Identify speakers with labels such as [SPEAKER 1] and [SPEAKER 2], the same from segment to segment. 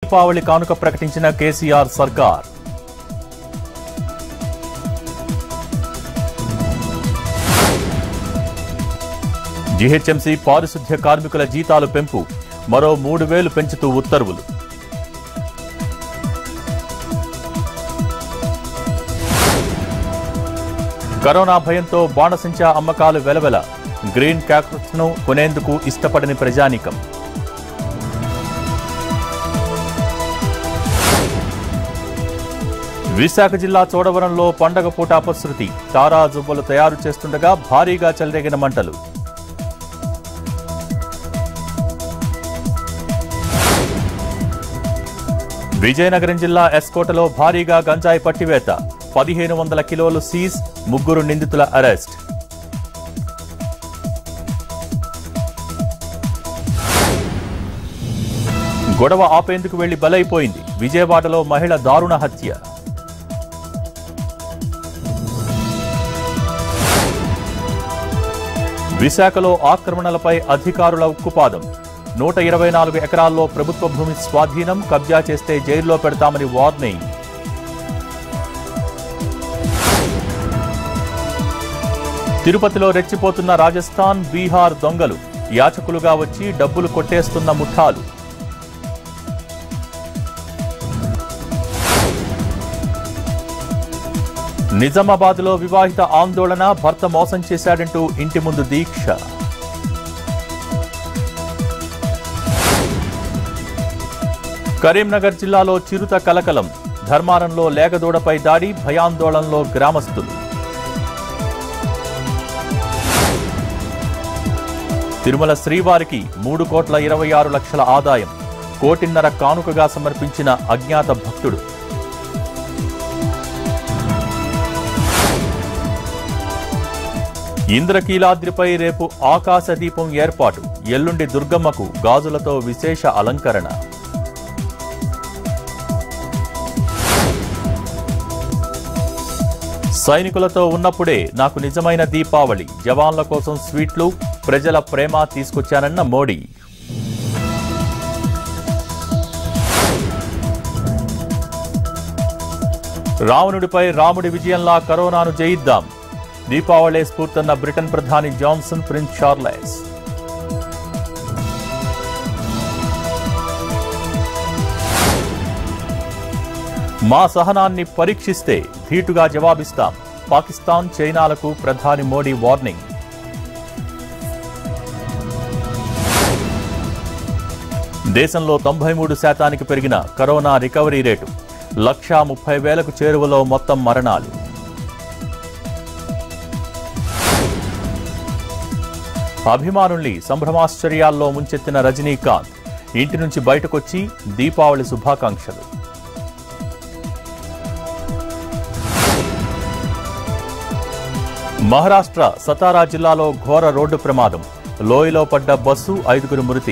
[SPEAKER 1] దీపావళి కానుక ప్రకటించిన కేసీఆర్ సర్కార్ జీహెచ్ఎంసీ పారిశుద్ధ్య కార్మికుల జీతాలు పెంపు మరో మూడు వేలు పెంచుతూ ఉత్తర్వులు కరోనా భయంతో బాణసంచా అమ్మకాలు వెలవెల గ్రీన్ క్యాక్టస్ ను కొనేందుకు ఇష్టపడని ప్రజానీకం విశాఖ జిల్లా చోడవరంలో పండగ పూట అపశృతి తారా జువ్వలు తయారు చేస్తుండగా భారీగా చెలరేగిన మంటలు విజయనగరం జిల్లా ఎస్కోటలో భారీగా గంజాయి పట్టివేత పదిహేను వందల కిలోలు సీజ్ ముగ్గురు నిందితుల అరెస్ట్ గొడవ ఆపేందుకు వెళ్లి బలైపోయింది విజయవాడలో మహిళ దారుణ హత్య విశాఖలో ఆక్రమణలపై అధికారుల ఉక్కుపాదం నూట ఇరవై నాలుగు ఎకరాల్లో ప్రభుత్వ భూమి స్వాధీనం కబ్జా చేస్తే జైల్లో పెడతామని వార్నింగ్ తిరుపతిలో రెచ్చిపోతున్న రాజస్థాన్ బీహార్ దొంగలు యాచకులుగా వచ్చి డబ్బులు కొట్టేస్తున్న ముఠాలు నిజామాబాద్లో వివాహిత ఆందోళన భర్త మోసం చేశాడంటూ ఇంటి ముందు దీక్ష కరీంనగర్ జిల్లాలో చిరుత కలకలం ధర్మారంలో లేగదూడపై దాడి భయాందోళనలో గ్రామస్తులు తిరుమల శ్రీవారికి మూడు కోట్ల ఇరవై ఆరు లక్షల ఆదాయం కోటిన్నర కానుకగా సమర్పించిన అజ్ఞాత భక్తుడు ఇంద్రకీలాద్రిపై రేపు ఆకాశ దీపం ఏర్పాటు ఎల్లుండి దుర్గమ్మకు గాజులతో విశేష అలంకరణ సైనికులతో ఉన్నప్పుడే నాకు నిజమైన దీపావళి జవాన్ల కోసం స్వీట్లు ప్రజల ప్రేమ తీసుకొచ్చానన్న మోడీ రావణుడిపై రాముడి విజయంలా కరోనాను జయిద్దాం దీపావళి స్ఫూర్తన్న బ్రిటన్ ప్రధాని జాన్సన్ ప్రిన్స్ చార్లెస్ మా సహనాన్ని పరీక్షిస్తే ధీటుగా జవాబిస్తాం పాకిస్తాన్ చైనాలకు ప్రధాని మోడీ వార్నింగ్ దేశంలో తొంభై మూడు శాతానికి పెరిగిన కరోనా రికవరీ రేటు లక్షా ముప్పై వేలకు చేరువలో మొత్తం మరణాలు అభిమానుల్ని సంభ్రమాశ్చర్యాల్లో ముంచెత్తిన రజనీకాంత్ ఇంటి నుంచి బయటకొచ్చి దీపావళి శుభాకాంక్షలు మహారాష్ట్ర సతారా జిల్లాలో ఘోర రోడ్డు ప్రమాదం లోయలో పడ్డ బస్సు ఐదుగురు మృతి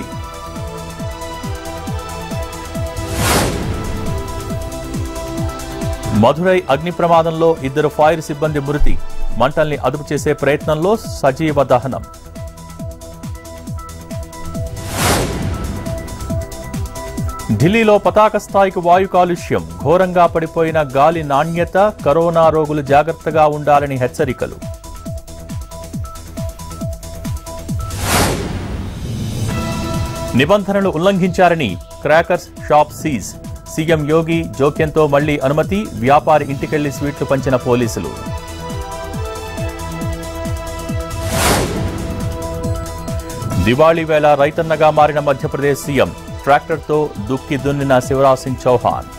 [SPEAKER 1] మధురై అగ్ని ప్రమాదంలో ఇద్దరు ఫైర్ సిబ్బంది మృతి మంటల్ని అదుపు చేసే ప్రయత్నంలో సజీవ దహనం ఢిల్లీలో పతాక స్థాయికి వాయు కాలుష్యం ఘోరంగా పడిపోయిన గాలి నాణ్యత కరోనా రోగులు జాగ్రత్తగా ఉండాలని హెచ్చరికలు నిబంధనలు ఉల్లంఘించారని crackers shop seize CM Yogi జోక్యంతో మళ్లీ అనుమతి వ్యాపారి ఇంటికెళ్లి స్వీట్లు పంచిన పోలీసులు దివాళీ వేళ రైతన్నగా మారిన మధ్యప్రదేశ్ సీఎం ట్రాక్టర్తో దుక్కి దున్నిన శివరాజ్ సింగ్ చౌహాన్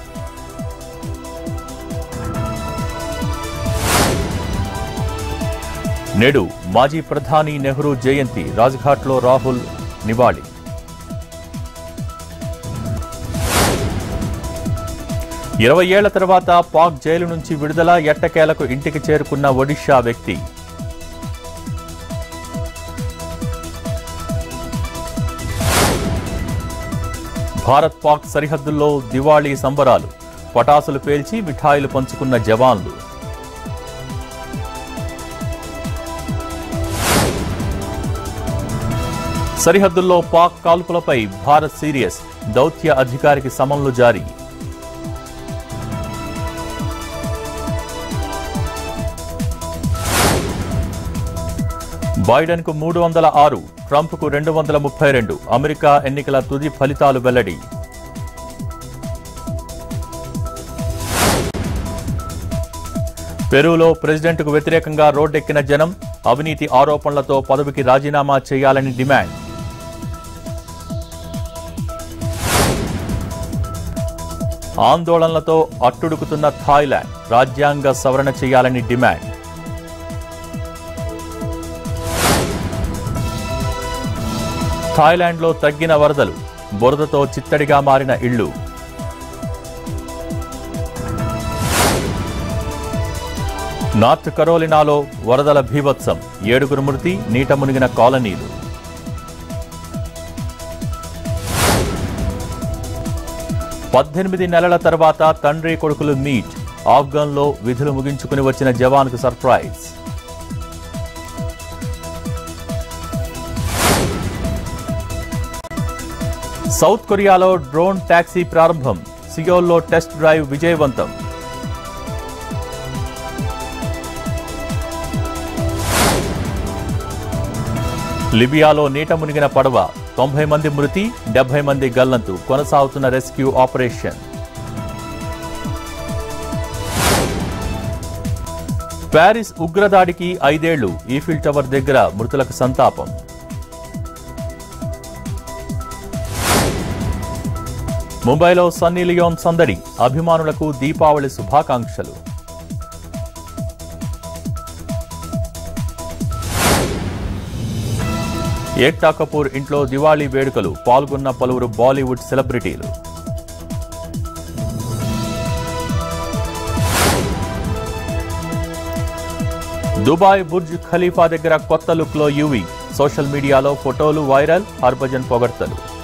[SPEAKER 1] నేడు మాజీ ప్రధాని నెహ్రూ జయంతి రాజ్ఘాట్లో రాహుల్ నివాళి ఇరవై ఏళ్ల తర్వాత పాక్ జైలు నుంచి విడుదల ఎట్టకేలకు ఇంటికి చేరుకున్న ఒడిషా వ్యక్తి భారత్ పాక్ సరిహద్దుల్లో దివాళీ సంబరాలు పటాసులు పేల్చి మిఠాయిలు పంచుకున్న జవాన్లు సరిహద్దుల్లో పాక్ కాల్పులపై భారత్ సీరియస్ దౌత్య అధికారికి సమన్లు జారీ బైడెన్కు మూడు వందల ఆరు ట్రంప్కు రెండు వందల ముప్పై రెండు అమెరికా ఎన్నికల తుది ఫలితాలు వెల్లడి పెరూలో ప్రెసిడెంట్కు వ్యతిరేకంగా రోడ్డెక్కిన జనం అవినీతి ఆరోపణలతో పదవికి రాజీనామా చేయాలని డిమాండ్ ఆందోళనలతో అట్టుడుకుతున్న థాయిలాండ్ రాజ్యాంగ సవరణ చేయాలని డిమాండ్ థాయిలాండ్లో తగ్గిన వరదలు బురదతో చిత్తడిగా మారిన ఇళ్లు నార్త్ కరోలినాలో వరదల భీభత్సం ఏడుగురు మృతి నీట మునిగిన కాలనీలు పద్దెనిమిది నెలల తర్వాత తండ్రి కొడుకులు మీట్ ఆఫ్ఘన్లో విధులు ముగించుకుని వచ్చిన జవాన్కు సర్ప్రైజ్ సౌత్ కొరియాలో డ్రోన్ టాక్సీ ప్రారంభం సియోల్లో టెస్ట్ డ్రైవ్ విజయవంతం లిబియాలో నీట మునిగిన పడవ తొంభై మంది మృతి డెబ్బై మంది గల్లంతు కొనసాగుతున్న రెస్క్యూ ఆపరేషన్ ప్యారిస్ ఉగ్రదాడికి ఐదేళ్లు ఈఫిల్ టవర్ దగ్గర మృతులకు సంతాపం ముంబైలో సన్నీ లియోన్ సందడి అభిమానులకు దీపావళి శుభాకాంక్షలు ఏక్తా కపూర్ ఇంట్లో దివాళీ వేడుకలు పాల్గొన్న పలువురు బాలీవుడ్ సెలబ్రిటీలు దుబాయ్ బుర్జ్ ఖలీఫా దగ్గర కొత్త లుక్లో యూవీ సోషల్ మీడియాలో ఫోటోలు వైరల్ హర్భజన్ పొగడ్తలు